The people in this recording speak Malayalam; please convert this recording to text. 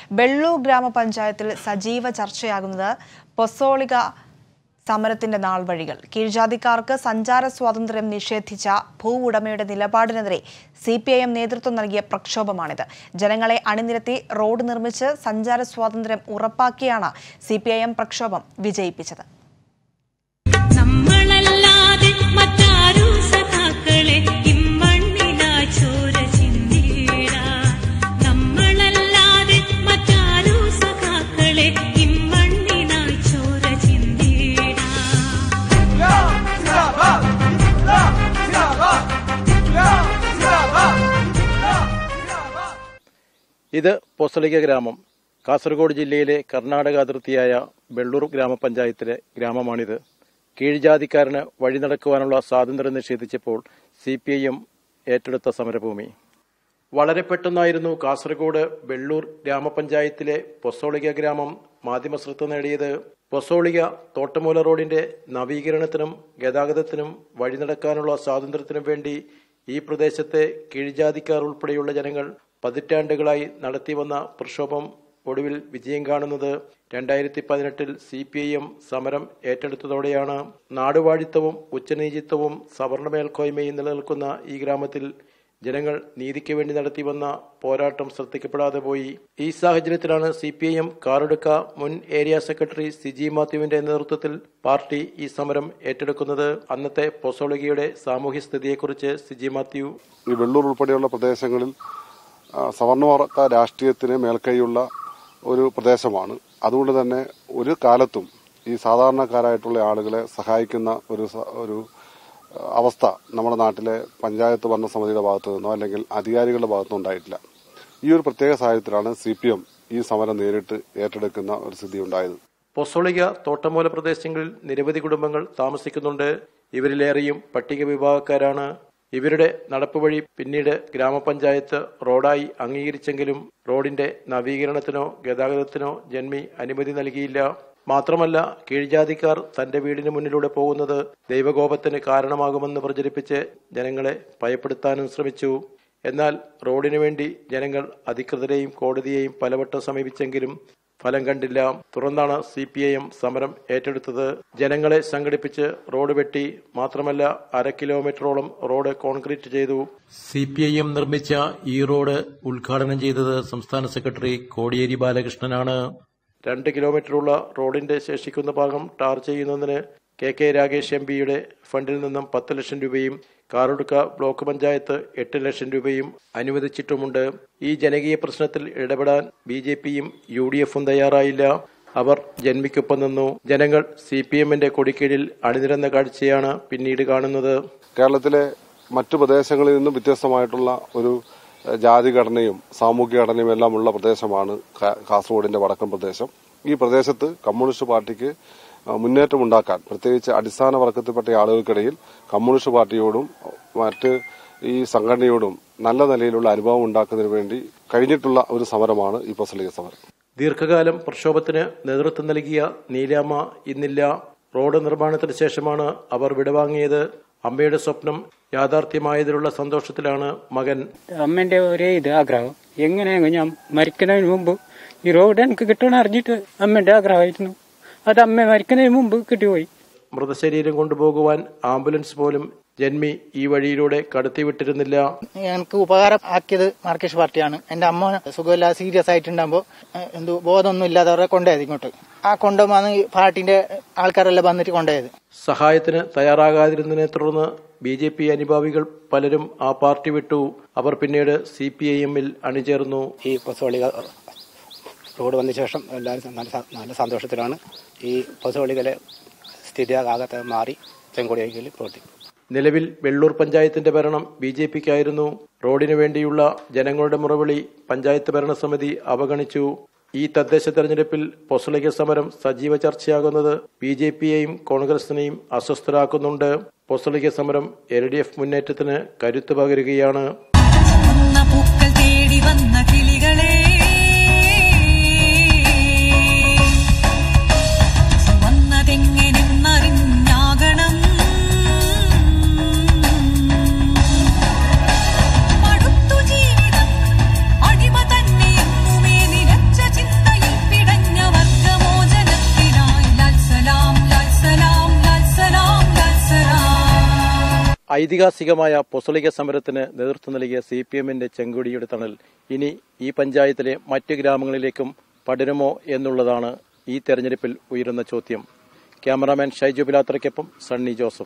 ബെള്ളൂർ ഗ്രാമപഞ്ചായത്തിൽ സജീവ ചർച്ചയാകുന്നത് പൊസോളിക സമരത്തിന്റെ നാൾ വഴികൾ കീഴ്ജാതിക്കാർക്ക് സഞ്ചാര സ്വാതന്ത്ര്യം നിഷേധിച്ച ഭൂവുടമയുടെ നിലപാടിനെതിരെ സി പി ഐ എം നേതൃത്വം നൽകിയ പ്രക്ഷോഭമാണിത് ജനങ്ങളെ അണിനിരത്തി റോഡ് നിർമ്മിച്ച് സഞ്ചാര സ്വാതന്ത്ര്യം ഉറപ്പാക്കിയാണ് സി പി ഐ എം പ്രക്ഷോഭം വിജയിപ്പിച്ചത് നമ്മളല്ലാതെ മറ്റാരും സഖാക്കളെ ഇമ്മണ്ണിലാ ചോര ചിന്തിടാ നമ്മളല്ലാതെ മറ്റാരും സഖാക്കളെ ഇമ്മണ്ണിലാ ചോര ചിന്തിടാ ഇത് പൊസളിക ഗ്രാമം കാസർഗോഡ് ജില്ലയിലെ കർണാടക അതിർത്തിയായ വെള്ളൂർ ഗ്രാമപഞ്ചായത്തിലെ ഗ്രാമമാണിത് കീഴ്ജാതിക്കാരന് വഴി നടക്കുവാനുള്ള സ്വാതന്ത്ര്യം നിഷേധിച്ചപ്പോൾ സി പി ഐ എം ഏറ്റെടുത്ത സമരഭൂമി വളരെ പെട്ടെന്നായിരുന്നു കാസർഗോഡ് വെള്ളൂർ ഗ്രാമപഞ്ചായത്തിലെ പൊസോളിക ഗ്രാമം മാധ്യമശ്രദ്ധ നേടിയത് പൊസോളിക തോട്ടമൂല റോഡിന്റെ നവീകരണത്തിനും ഗതാഗതത്തിനും വഴി നടക്കാനുള്ള സ്വാതന്ത്ര്യത്തിനും വേണ്ടി ഈ പ്രദേശത്തെ കീഴ്ജാതിക്കാർ ഉൾപ്പെടെയുള്ള ജനങ്ങൾ പതിറ്റാണ്ടുകളായി നടത്തിവന്ന പ്രക്ഷോഭം ഒടുവിൽ വിജയം കാണുന്നത് രണ്ടായിരത്തി പതിനെട്ടിൽ സി പി ഐ എം സമരം ഏറ്റെടുത്തതോടെയാണ് നാടുവാഴിത്തവും ഉച്ചനീചിത്വവും സവർണമേൽക്കോയ്മയും നിലനിൽക്കുന്ന ഈ ഗ്രാമത്തിൽ ജനങ്ങൾ നീതിക്ക് വേണ്ടി നടത്തിവന്ന പോരാട്ടം ശ്രദ്ധിക്കപ്പെടാതെ പോയി ഈ സാഹചര്യത്തിലാണ് സി പി ഐ എം കാറെടുക്ക മുൻ ഏരിയ സെക്രട്ടറി സിജി മാത്യുവിന്റെ നേതൃത്വത്തിൽ പാർട്ടി ഈ സമരം ഏറ്റെടുക്കുന്നത് അന്നത്തെ പൊസോളികയുടെ സാമൂഹ്യ സ്ഥിതിയെക്കുറിച്ച് സിജി മാത്യു ഈ വെള്ളൂർ ഉൾപ്പെടെയുള്ള പ്രദേശങ്ങളിൽ ആ, സവർണവർഗ രാഷ്ട്രീയത്തിന് മേൽക്കൈയുള്ള ഒരു പ്രദേശമാണ് അതുകൊണ്ട് തന്നെ ഒരു കാലത്തും ഈ സാധാരണക്കാരായിട്ടുള്ള ആളുകളെ സഹായിക്കുന്ന ഒരു സ- ഒരു ആ, അവസ്ഥ നമ്മുടെ നാട്ടിലെ പഞ്ചായത്ത് ഭരണസമിതിയുടെ ഭാഗത്തു നിന്നോ അല്ലെങ്കിൽ അധികാരികളുടെ ഭാഗത്തുനിന്നോ ഉണ്ടായിട്ടില്ല ഈ ഒരു പ്രത്യേക സാഹചര്യത്തിലാണ് സി പി എം ഈ സമരം നേരിട്ട് ഏറ്റെടുക്കുന്ന ഒരു സ്ഥിതി ഉണ്ടായത് പൊസോളിക തോട്ടമൂല പ്രദേശങ്ങളിൽ നിരവധി കുടുംബങ്ങൾ താമസിക്കുന്നുണ്ട് ഇവരിലേറെയും പട്ടിക വിഭാഗക്കാരാണ് ഇവരുടെ നടപ്പുവഴി പിന്നീട് ഗ്രാമപഞ്ചായത്ത് റോഡായി അംഗീകരിച്ചെങ്കിലും റോഡിന്റെ നവീകരണത്തിനോ ഗതാഗതത്തിനോ ജന്മി അനുമതി നൽകിയില്ല മാത്രമല്ല കീഴ്ജാതിക്കാർ തന്റെ വീടിന് മുന്നിലൂടെ പോകുന്നത് ദൈവകോപത്തിന് കാരണമാകുമെന്ന് പ്രചരിപ്പിച്ച് ജനങ്ങളെ ഭയപ്പെടുത്താനും ശ്രമിച്ചു എന്നാൽ റോഡിനു വേണ്ടി ജനങ്ങൾ അധികൃതരെയും കോടതിയെയും പലവട്ടം സമീപിച്ചെങ്കിലും ഫലം കണ്ടില്ല തുറന്നാണ് സി പി ഐ എം സമരം ഏറ്റെടുത്തത് ജനങ്ങളെ സംഘടിപ്പിച്ച് റോഡ് വെട്ടി മാത്രമല്ല അര കിലോമീറ്ററോളം റോഡ് കോൺക്രീറ്റ് ചെയ്തു സി പി ഐ എം നിർമ്മിച്ച ഈ റോഡ് ഉദ്ഘാടനം ചെയ്തത് സംസ്ഥാന സെക്രട്ടറി കോടിയേരി ബാലകൃഷ്ണനാണ് രണ്ട് കിലോമീറ്ററുള്ള റോഡിന്റെ ശേഷിക്കുന്ന ഭാഗം ടാർ ചെയ്യുന്നതിന് കെ കെ രാഗേഷ് എം പിയുടെ ഫണ്ടിൽ നിന്നും പത്ത് ലക്ഷം രൂപയും കാറൊടുക്ക ബ്ലോക്ക് പഞ്ചായത്ത് എട്ട് ലക്ഷം രൂപയും അനുവദിച്ചിട്ടുമുണ്ട് ഈ ജനകീയ പ്രശ്നത്തിൽ ഇടപെടാൻ ബി ജെ പിയും യു ഡി എഫും തയ്യാറായില്ല അവർ ജന്മിക്കൊപ്പം നിന്നു ജനങ്ങൾ സി പി എമ്മിന്റെ കൊടിക്കീഴിൽ അണിനിരന്ന കാഴ്ചയാണ് പിന്നീട് കാണുന്നത് കേരളത്തിലെ മറ്റു പ്രദേശങ്ങളിൽ നിന്നും വ്യത്യസ്തമായിട്ടുള്ള ഒരു എഹ്, ജാതിഘടനയും സാമൂഹ്യ ഘടനയും എല്ലാം ഉള്ള പ്രദേശമാണ് കാ- കാസർഗോഡിന്റെ വടക്കൻ പ്രദേശം ഈ പ്രദേശത്ത് കമ്മ്യൂണിസ്റ്റ് പാർട്ടിക്ക് അഹ്, മുന്നേറ്റമുണ്ടാക്കാൻ പ്രത്യേകിച്ച് അടിസ്ഥാന വർഗത്തിൽപ്പെട്ട ആളുകൾക്കിടയിൽ കമ്മ്യൂണിസ്റ്റ് പാർട്ടിയോടും മറ്റ് ഈ സംഘടനയോടും നല്ല നിലയിലുള്ള അനുഭവം ഉണ്ടാക്കുന്നതിന് വേണ്ടി കഴിഞ്ഞിട്ടുള്ള ഒരു സമരമാണ് ഈ പൊസലിക സമരം ദീർഘകാലം പ്രക്ഷോഭത്തിന് നേതൃത്വം നൽകിയ നീലാമ്മ ഇന്നില്ല റോഡ് നിർമ്മാണത്തിന് ശേഷമാണ് അവർ വിടവാങ്ങിയത് അമ്മയുടെ സ്വപ്നം യാഥാർത്ഥ്യമായതിലുള്ള സന്തോഷത്തിലാണ് മകൻ അമ്മേന്റെ ഒരേ ഇത് ആഗ്രഹം എങ്ങനെയെങ്കിലും ഞാൻ മരിക്കുന്നതിന് മുമ്പ് ഈ റോഡ് എനിക്ക് കിട്ടണം അറിഞ്ഞിട്ട് അമ്മേന്റെ ആഗ്രഹമായിരുന്നു അത് അമ്മ മരിക്കുന്നതിന് മുമ്പ് കിട്ടിപ്പോയി മൃതശരീരം കൊണ്ടുപോകുവാൻ ആംബുലൻസ് പോലും ജന്മി ഈ വഴിയിലൂടെ കടത്തിവിട്ടിരുന്നില്ല എനിക്ക് ഉപകാരം ആക്കിയത് മാർക്കറ്റ് പാർട്ടിയാണ് എന്റെ അമ്മ സുഖമില്ലാതെ സീരിയസ് ആയിട്ടുണ്ടാകുമ്പോൾ എന്തു ബോധമൊന്നും ഇല്ലാത്തവരെ കൊണ്ടുപോയത് ഇങ്ങോട്ട് ആ കൊണ്ടുപോകാന്ന് ഈ പാർട്ടിന്റെ ആൾക്കാരെല്ലാം വന്നിട്ട് കൊണ്ടുപോയത് സഹായത്തിന് തയ്യാറാകാതിരുന്നതിനെ തുടർന്ന് ബി ജെ പി അനുഭാവികൾ പലരും ആ പാർട്ടി വിട്ടു അവർ പിന്നീട് സി പി ഐ എമ്മിൽ അണിചേർന്നു ഈ പൊസോളിക റോഡ് വന്ന ശേഷം എല്ലാവരും നല്ല സ- നല്ല സന്തോഷത്തിലാണ് ഈ പൊസോളികലെ സ്ഥിതിയാകാതെ മാറി ചെങ്കോടിയിൽ പ്രവർത്തിക്കും നിലവിൽ വെള്ളൂർ പഞ്ചായത്തിന്റെ ഭരണം ബി ജെ പിക്കായിരുന്നു റോഡിനു വേണ്ടിയുള്ള ജനങ്ങളുടെ മുറവിളി പഞ്ചായത്ത് ഭരണസമിതി അവഗണിച്ചു ഈ തദ്ദേശ തെരഞ്ഞെടുപ്പിൽ പൊസളിക സമരം സജീവ ചർച്ചയാകുന്നത് ബി ജെ പിയെയും കോൺഗ്രസിനെയും അസ്വസ്ഥരാക്കുന്നുണ്ട് പൊസളിക സമരം എൽ ഡി എഫ് മുന്നേറ്റത്തിന് കരുത്തു പകരുകയാണ് വന്ന പൂക്കൾ തേടി വന്ന കിളികളെ വന്നതെങ്ങനെന്നറിഞ്ഞാകണം മടുത്തു ജീവിതം അടിമ തന്നെ എന്നുമേ നിലച്ച ചിന്ത ഐതിഹാസികമായ പൊസളിക സമരത്തിന് നേതൃത്വം നൽകിയ സി പി എമ്മിന്റെ ചെങ്കൊടിയുടെ തണൽ ഇനി ഈ പഞ്ചായത്തിലെ മറ്റു ഗ്രാമങ്ങളിലേക്കും പടരുമോ എന്നുള്ളതാണ് ഈ തെരഞ്ഞെടുപ്പിൽ ഉയരുന്ന ചോദ്യം ക്യാമറാമാൻ ഷൈജു ബിലാത്രയ്ക്കൊപ്പം സണ്ണി ജോസഫ്